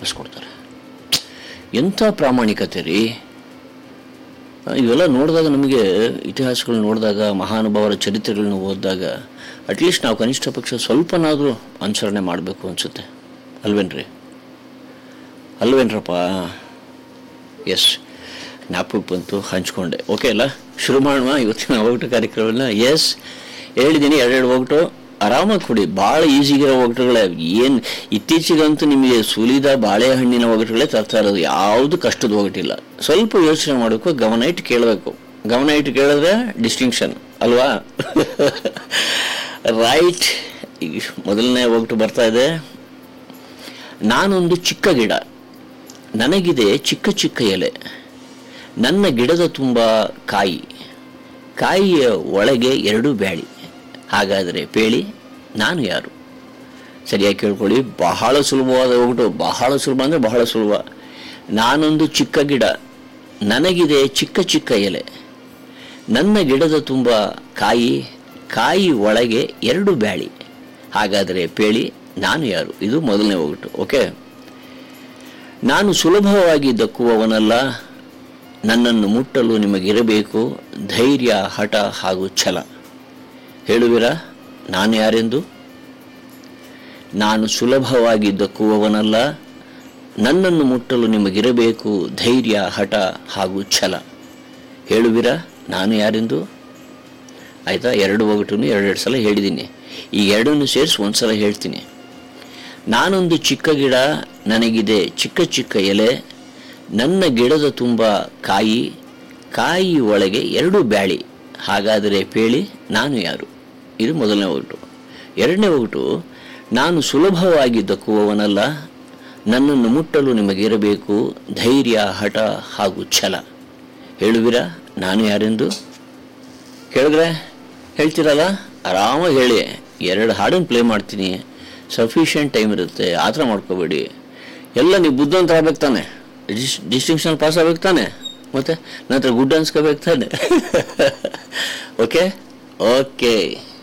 ವಾಪಸ್ ಕೊಡ್ತಾರೆ ಎಂಥ ಪ್ರಾಮಾಣಿಕತೆ ರೀ ಇವೆಲ್ಲ ನೋಡಿದಾಗ ನಮಗೆ ಇತಿಹಾಸಗಳನ್ನ ನೋಡಿದಾಗ ಮಹಾನುಭಾವರ ಚರಿತ್ರೆಗಳನ್ನ ಓದಿದಾಗ ಅಟ್ಲೀಸ್ಟ್ ನಾವು ಕನಿಷ್ಠ ಪಕ್ಷ ಸ್ವಲ್ಪನಾದರೂ ಅನುಸರಣೆ ಮಾಡಬೇಕು ಅನಿಸುತ್ತೆ ಅಲ್ವೇನ್ರಿ ಅಲ್ವೇನ್ರಪ್ಪ ಎಸ್ ಜ್ಞಾಪಕಕ್ಕೆ ಬಂತು ಹಂಚ್ಕೊಂಡೆ ಓಕೆ ಅಲ್ಲ ಶುರು ಮಾಡೋಣ ಇವತ್ತಿನ ಒಗಟು ಕಾರ್ಯಕ್ರಮನ ಎಸ್ ಹೇಳಿದ್ದೀನಿ ಎರಡೆರಡು ಒಗಟು ಆರಾಮಾಗಿ ಕೊಡಿ ಭಾಳ ಈಸಿಗಿರೋ ಒಗಟುಗಳೇ ಏನು ಇತ್ತೀಚೆಗಂತೂ ನಿಮಗೆ ಸುಲಿದ ಬಾಳೆಹಣ್ಣಿನ ಒಗಟುಗಳೇ ತರ್ತಾ ಇರೋದು ಯಾವುದು ಕಷ್ಟದ ಒಗಟಿಲ್ಲ ಸ್ವಲ್ಪ ಯೋಚನೆ ಮಾಡಬೇಕು ಗಮನ ಇಟ್ಟು ಕೇಳಬೇಕು ಗಮನ ಇಟ್ಟು ಕೇಳಿದ್ರೆ ಡಿಸ್ಟಿಂಕ್ಷನ್ ಅಲ್ವಾ ರೈಟ್ ಈಗ ಮೊದಲನೇ ಒಗಟು ಬರ್ತಾ ಇದೆ ನಾನೊಂದು ಚಿಕ್ಕ ಗಿಡ ನನಗಿದೆ ಚಿಕ್ಕ ಚಿಕ್ಕ ಎಲೆ ನನ್ನ ಗಿಡದ ತುಂಬ ಕಾಯಿ ಕಾಯಿಯ ಒಳಗೆ ಎರಡು ಬ್ಯಾಳಿ ಹಾಗಾದರೆ ಪೇಳಿ ನಾನು ಯಾರು ಸರಿಯಾಗಿ ಕೇಳ್ಕೊಳ್ಳಿ ಬಹಳ ಸುಲಭವಾದ ಹೋಗ್ಬಿಟ್ಟು ಬಹಳ ಸುಲಭ ಅಂದರೆ ಬಹಳ ಸುಲಭ ನಾನೊಂದು ಚಿಕ್ಕ ಗಿಡ ನನಗಿದೆ ಚಿಕ್ಕ ಚಿಕ್ಕ ಎಲೆ ನನ್ನ ಗಿಡದ ತುಂಬ ಕಾಯಿ ಕಾಯಿ ಒಳಗೆ ಎರಡು ಬ್ಯಾಳಿ ಹಾಗಾದರೆ ಪೇಳಿ ನಾನು ಯಾರು ಇದು ಮೊದಲನೇ ಹೋಗ್ಬಿಟ್ಟು ಓಕೆ ನಾನು ಸುಲಭವಾಗಿ ದಕ್ಕುವವನಲ್ಲ ನನ್ನನ್ನು ಮುಟ್ಟಲು ನಿಮಗಿರಬೇಕು ಧೈರ್ಯ ಹಠ ಹಾಗೂ ಛಲ ಹೇಳುವಿರಾ ನಾನು ಯಾರೆಂದು ನಾನು ಸುಲಭವಾಗಿ ದಕ್ಕುವವನಲ್ಲ ನನ್ನನ್ನು ಮುಟ್ಟಲು ನಿಮಗಿರಬೇಕು ಧೈರ್ಯ ಹಠ ಹಾಗೂ ಛಲ ಹೇಳುವಿರಾ ನಾನು ಯಾರೆಂದು ಆಯಿತಾ ಎರಡು ಒಗಟು ಎರಡೆರಡು ಸಲ ಹೇಳಿದ್ದೀನಿ ಈ ಎರಡನ್ನು ಸೇರಿಸಿ ಒಂದು ಸಲ ಹೇಳ್ತೀನಿ ನಾನೊಂದು ಚಿಕ್ಕ ಗಿಡ ನನಗಿದೆ ಚಿಕ್ಕ ಚಿಕ್ಕ ಎಲೆ ನನ್ನ ಗಿಡದ ತುಂಬ ಕಾಯಿ ಕಾಯಿ ಒಳಗೆ ಎರಡು ಬ್ಯಾಳಿ ಹಾಗಾದರೆ ಪೇಳಿ ನಾನು ಯಾರು ಇದು ಮೊದಲನೇ ಒಗಟು ಎರಡನೇ ಒಗಟು ನಾನು ಸುಲಭವಾಗಿ ದಕ್ಕುವವನಲ್ಲ ನನ್ನನ್ನು ಮುಟ್ಟಲು ನಿಮಗಿರಬೇಕು ಧೈರ್ಯ ಹಠ ಹಾಗೂ ಛಲ ಹೇಳುವಿರಾ ನಾನು ಯಾರೆಂದು ಕೇಳಿದ್ರೆ ಹೇಳ್ತೀರಲ್ಲ ಆರಾಮಾಗಿ ಹೇಳಿ ಎರಡು ಹಾಡನ್ನು ಪ್ಲೇ ಮಾಡ್ತೀನಿ ಸಫಿಷಿಯೆಂಟ್ ಟೈಮ್ ಇರುತ್ತೆ ಆ ಥರ ಮಾಡ್ಕೋಬೇಡಿ ಎಲ್ಲ ನೀವು ಬುದ್ಧಂತ ಆಗ್ಬೇಕು ತಾನೆ ಡಿಸ್ ಡಿಸ್ಟಿಂಕ್ಷನ್ ಪಾಸ್ ಆಗ್ಬೇಕು ತಾನೆ ಮತ್ತೆ ನಂತರ ಗುಡ್ ಅನ್ಸ್ಕೋಬೇಕು ತಾನೆ ಓಕೆ ಓಕೆ